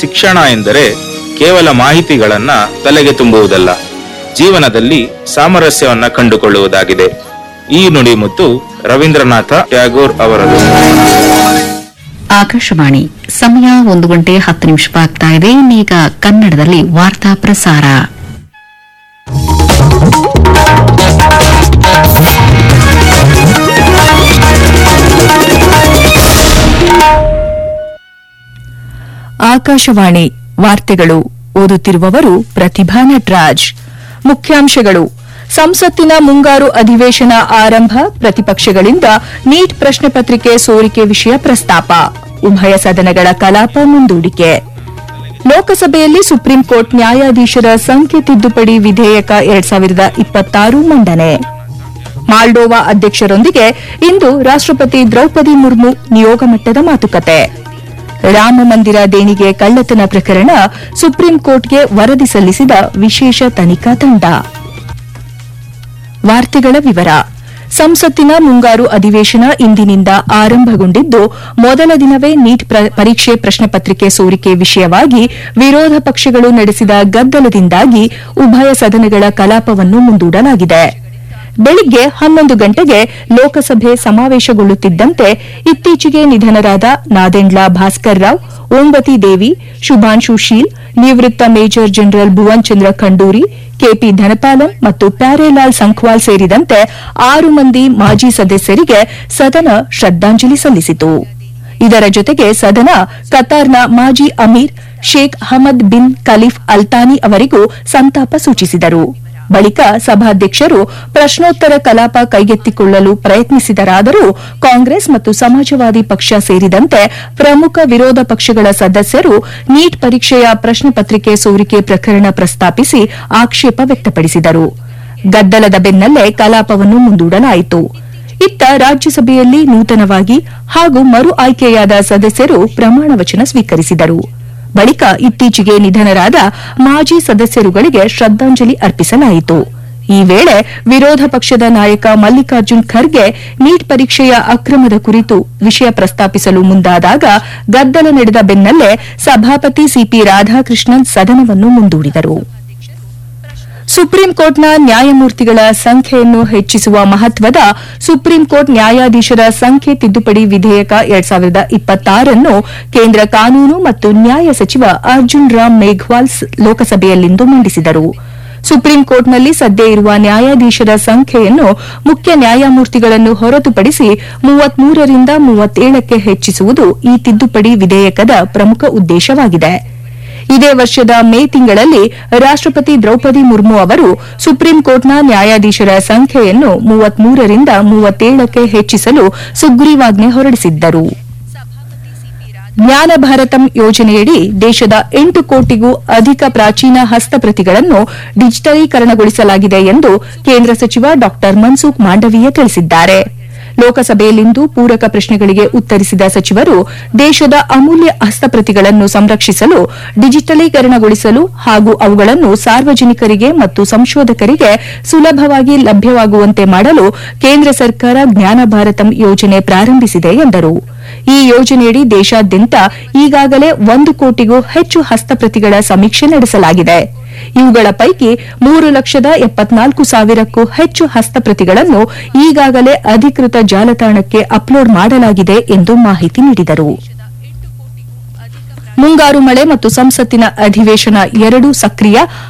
ಶಿಕ್ಷಣ ಎಂದರೆ ಕೇವಲ ಮಾಹಿತಿಗಳನ್ನ ತಲೆಗೆ ತುಂಬುವುದಲ್ಲ ಜೀವನದಲ್ಲಿ ಸಾಮರಸ್ಯವನ್ನ ಕಂಡುಕೊಳ್ಳುವುದಾಗಿದೆ ಈ ನುಡಿಮುತ್ತು ರವೀಂದ್ರನಾಥ ಟ್ಯಾಗೋರ್ ಅವರದು ಆಕಾಶವಾಣಿ ಸಮಯ ಒಂದು ಗಂಟೆ ಹತ್ತು ನಿಮಿಷವಾಗ್ತಾ ಇದೆ ಇನ್ನೀಗ ಕನ್ನಡದಲ್ಲಿ ವಾರ್ತಾ ಪ್ರಸಾರ ಆಕಾಶವಾಣಿ ವಾರ್ತೆಗಳು ಓದುತ್ತಿರುವವರು ಪ್ರತಿಭಾ ನಟರಾಜ್ ಮುಖ್ಯಾಂಶಗಳು ಸಂಸತ್ತಿನ ಮುಂಗಾರು ಅಧಿವೇಶನ ಆರಂಭ ಪ್ರತಿಪಕ್ಷಗಳಿಂದ ನೀಟ್ ಪ್ರಶ್ನೆ ಪತ್ರಿಕೆ ಸೋರಿಕೆ ವಿಷಯ ಪ್ರಸ್ತಾಪ ಉಭಯ ಸದನಗಳ ಕಲಾಪ ಮುಂದೂಡಿಕೆ ಲೋಕಸಭೆಯಲ್ಲಿ ಸುಪ್ರೀಂ ಕೋರ್ಟ್ ನ್ಯಾಯಾಧೀಶರ ಸಂಖ್ಯೆ ತಿದ್ದುಪಡಿ ವಿಧೇಯಕ ಎರಡ್ ಸಾವಿರದ ಇಪ್ಪತ್ತಾರು ಮಂಡನೆ ಮಾಲ್ಡೋವಾ ಅಧ್ಯಕ್ಷರೊಂದಿಗೆ ಇಂದು ರಾಷ್ಟ್ರಪತಿ ದ್ರೌಪದಿ ಮುರ್ಮು ನಿಯೋಗ ಮಟ್ಟದ ಮಾತುಕತೆ ರಾಮ ಮಂದಿರ ದೇಣಿಗೆ ಕಳ್ಳತನ ಪ್ರಕರಣ ಸುಪ್ರೀಂ ಕೋರ್ಟ್ಗೆ ವರದಿ ಸಲ್ಲಿಸಿದ ವಿಶೇಷ ತನಿಖಾ ತಂಡ ವಾರ್ತೆಗಳ ವಿವರ ಸಂಸತ್ತಿನ ಮುಂಗಾರು ಅಧಿವೇಶನ ಇಂದಿನಿಂದ ಆರಂಭಗೊಂಡಿದ್ದು ಮೊದಲ ದಿನವೇ ನೀಟ್ ಪ್ರ- ಪರೀಕ್ಷೆ ಪ್ರಶ್ನೆ ಪತ್ರಿಕೆ ಸೋರಿಕೆ ವಿಷಯವಾಗಿ ವಿರೋಧ ಪಕ್ಷಗಳು ನಡೆಸಿದ ಗದ್ದಲದಿಂದಾಗಿ ಉಭಯ ಸದನಗಳ ಕಲಾಪವನ್ನು ಮುಂದೂಡಲಾಗಿದೆ ಬೆಳಿಗ್ಗೆ ಹನ್ನೊಂದು ಗಂಟೆಗೆ ಲೋಕಸಭೆ ಸಮಾವೇಶಗೊಳ್ಳುತ್ತಿದ್ದಂತೆ ಇತ್ತೀಚೆಗೆ ನಿಧನರಾದ ನಾದೆಂಡ್ಲ ಭಾಸ್ಕರ್ ರಾವ್ ಓಂಬತಿ ದೇವಿ ಶುಭಾಂಶು ಶೀಲ್ ನಿವೃತ್ತ major general Bhuvan Chandra Khanduri K P Dhanapalan ಮತ್ತು ಪ್ಯಾರೇಲಾಲ್ ಸಂಖ್ವಾಲ್ ಸೇರಿದಂತೆ ಆರು ಮಂದಿ ಮಾಜಿ ಸದಸ್ಯರಿಗೆ ಸದನ ಶ್ರದ್ದಾಂಜಲಿ ಸಲ್ಲಿಸಿತು ಇದರ ಜೊತೆಗೆ ಸದನ ಕತಾರ್ನ ಮಾಜಿ emir Sheikh Ahmad bin Khalifa Al Thani ಅವರಿಗೂ ಸಂತಾಪ ಸೂಚಿಸಿದರು ಬಳಿಕ ಸಭಾಧ್ಯಕ್ಷರು ಪ್ರಶ್ನೋತ್ತರ ಕಲಾಪ ಕೈಗೆತ್ತಿಕೊಳ್ಳಲು ಪ್ರಯತ್ನಿಸಿದರಾದರೂ ಕಾಂಗ್ರೆಸ್ ಮತ್ತು ಸಮಾಜವಾದಿ ಪಕ್ಷ ಸೇರಿದಂತೆ ಪ್ರಮುಖ ವಿರೋಧ ಪಕ್ಷಗಳ ಸದಸ್ಯರು ನೀಟ್ ಪರೀಕ್ಷೆಯ ಪ್ರಶ್ನೆ ಪತ್ರಿಕೆ ಸೋರಿಕೆ ಪ್ರಕರಣ ಪ್ರಸ್ತಾಪಿಸಿ ಆಕ್ಷೇಪ ವ್ಯಕ್ತಪಡಿಸಿದರು ಗದ್ದಲದ ಬೆನ್ನಲ್ಲೇ ಕಲಾಪವನ್ನು ಮುಂದೂಡಲಾಯಿತು ಇತ್ತ ರಾಜ್ಯಸಭೆಯಲ್ಲಿ ನೂತನವಾಗಿ ಹಾಗೂ ಮರು ಆಯ್ಕೆಯಾದ ಸದಸ್ಯರು ಪ್ರಮಾಣ ವಚನ ಸ್ವೀಕರಿಸಿದರು ಬಳಿಕ ಇತ್ತೀಚೆಗೆ ನಿಧನರಾದ ಮಾಜಿ ಸದಸ್ಯರುಗಳಿಗೆ ಶ್ರದ್ದಾಂಜಲಿ ಅರ್ಪಿಸಲಾಯಿತು ಈ ವೇಳೆ ವಿರೋಧ ಪಕ್ಷದ ನಾಯಕ ಮಲ್ಲಿಕಾರ್ಜುನ್ ಖರ್ಗೆ ನೀಟ್ ಪರೀಕ್ಷೆಯ ಅಕ್ರಮದ ಕುರಿತು ವಿಷಯ ಪ್ರಸ್ತಾಪಿಸಲು ಮುಂದಾದಾಗ ಗದ್ದಲ ನಡೆದ ಬೆನ್ನಲ್ಲೇ ಸಭಾಪತಿ ಸಿಪಿ ರಾಧಾಕೃಷ್ಣನ್ ಸದನವನ್ನು ಮುಂದೂಡಿದರು ಸುಪ್ರೀಂ ಕೋರ್ಟ್ನ ನ್ಯಾಯಮೂರ್ತಿಗಳ ಸಂಖ್ಯೆಯನ್ನು ಹೆಚ್ಚಿಸುವ ಮಹತ್ವದ ಸುಪ್ರೀಂ ಕೋರ್ಟ್ ನ್ಯಾಯಾಧೀಶರ ಸಂಖ್ಯೆ ತಿದ್ದುಪಡಿ ವಿಧೇಯಕ ಎರಡ್ ಸಾವಿರದ ಇಪ್ಪತ್ತಾರನ್ನು ಕೇಂದ್ರ ಕಾನೂನು ಮತ್ತು ನ್ಯಾಯ ಸಚಿವ ಅರ್ಜುನ್ ರಾಮ್ ಮೇಘ್ವಾಲ್ ಸ್- ಲೋಕಸಭೆಯಲ್ಲಿಂದು ಮಂಡಿಸಿದರು ಸುಪ್ರೀಂ ಕೋರ್ಟ್ನಲ್ಲಿ ಸದ್ಯ ಇರುವ ನ್ಯಾಯಾಧೀಶರ ಸಂಖ್ಯೆಯನ್ನು ಮುಖ್ಯ ನ್ಯಾಯಮೂರ್ತಿಗಳನ್ನು ಹೊರತುಪಡಿಸಿ ಮೂವತ್ಮೂರರಿಂದ ಮೂವತ್ತೇಳಕ್ಕೆ ಹೆಚ್ಚಿಸುವುದು ಈ ತಿದ್ದುಪಡಿ ವಿಧೇಯಕದ ಪ್ರಮುಖ ಉದ್ದೇಶವಾಗಿದೆ ಇದೇ ವರ್ಷದ ಮೇ ತಿಂಗಳಲ್ಲಿ ರಾಷ್ಟ್ರಪತಿ ದ್ರೌಪದಿ ಮುರ್ಮು ಅವರು ಸುಪ್ರೀಂ ಕೋರ್ಟ್ನ ನ್ಯಾಯಾಧೀಶರ ಸಂಖ್ಯೆಯನ್ನು ಮೂವತ್ಮೂರರಿಂದ ಮೂವತ್ತೇಳಕ್ಕೆ ಹೆಚ್ಚಿಸಲು ಸುಗ್ರೀವಾಜ್ಞೆ ಹೊರಡಿಸಿದ್ದರು ಜ್ಞಾನ ಭಾರತಂ ಯೋಜನೆಯಡಿ ದೇಶದ ಎಂಟು ಕೋಟಿಗೂ ಅಧಿಕ ಪ್ರಾಚೀನ ಹಸ್ತಪ್ರತಿಗಳನ್ನು ಡಿಜಿಟಲೀಕರಣಗೊಳಿಸಲಾಗಿದೆ ಎಂದು ಕೇಂದ್ರ ಸಚಿವ ಡಾ ಮನ್ಸುಖ್ ಮಾಂಡವೀಯ ತಿಳಿಸಿದ್ದಾರೆ ಲೋಕಸಭೆಯಲ್ಲಿಂದು ಪೂರಕ ಪ್ರಶ್ನೆಗಳಿಗೆ ಉತ್ತರಿಸಿದ ಸಚಿವರು ದೇಶದ ಅಮೂಲ್ಯ ಹಸ್ತಪ್ರತಿಗಳನ್ನು ಸಂರಕ್ಷಿಸಲು ಡಿಜಿಟಲೀಕರಣಗೊಳಿಸಲು ಹಾಗೂ ಅವುಗಳನ್ನು ಸಾರ್ವಜನಿಕರಿಗೆ ಮತ್ತು ಸಂಶೋಧಕರಿಗೆ ಸುಲಭವಾಗಿ ಲಭ್ಯವಾಗುವಂತೆ ಮಾಡಲು ಕೇಂದ್ರ ಸರ್ಕಾರ ಜ್ಞಾನ ಭಾರತಂ ಯೋಜನೆ ಪ್ರಾರಂಭಿಸಿದೆ ಎಂದರು ಈ ಯೋಜನೆಯಡಿ ದೇಶಾದ್ಯಂತ ಈಗಾಗಲೇ ಒಂದು ಕೋಟಿಗೂ ಹೆಚ್ಚು ಹಸ್ತಪ್ರತಿಗಳ ಸಮೀಕ್ಷೆ ನಡೆಸಲಾಗಿದೆ ಇವುಗಳ ಪೈಕಿ ಮೂರು ಲಕ್ಷದ ಎಪ್ಪತ್ನಾಲ್ಕು ಸಾವಿರಕ್ಕೂ ಹೆಚ್ಚು ಹಸ್ತಪ್ರತಿಗಳನ್ನು ಈಗಾಗಲೇ ಅಧಿಕೃತ ಜಾಲತಾಣಕ್ಕೆ ಅಪ್ಲೋಡ್ ಮಾಡಲಾಗಿದೆ ಎಂದು ಮಾಹಿತಿ ನೀಡಿದರು ಮುಂಗಾರು ಮಳೆ ಮತ್ತು ಸಂಸತ್ತಿನ ಅಧಿವೇಶನ ಎರಡೂ ಸಕ್ರಿಯ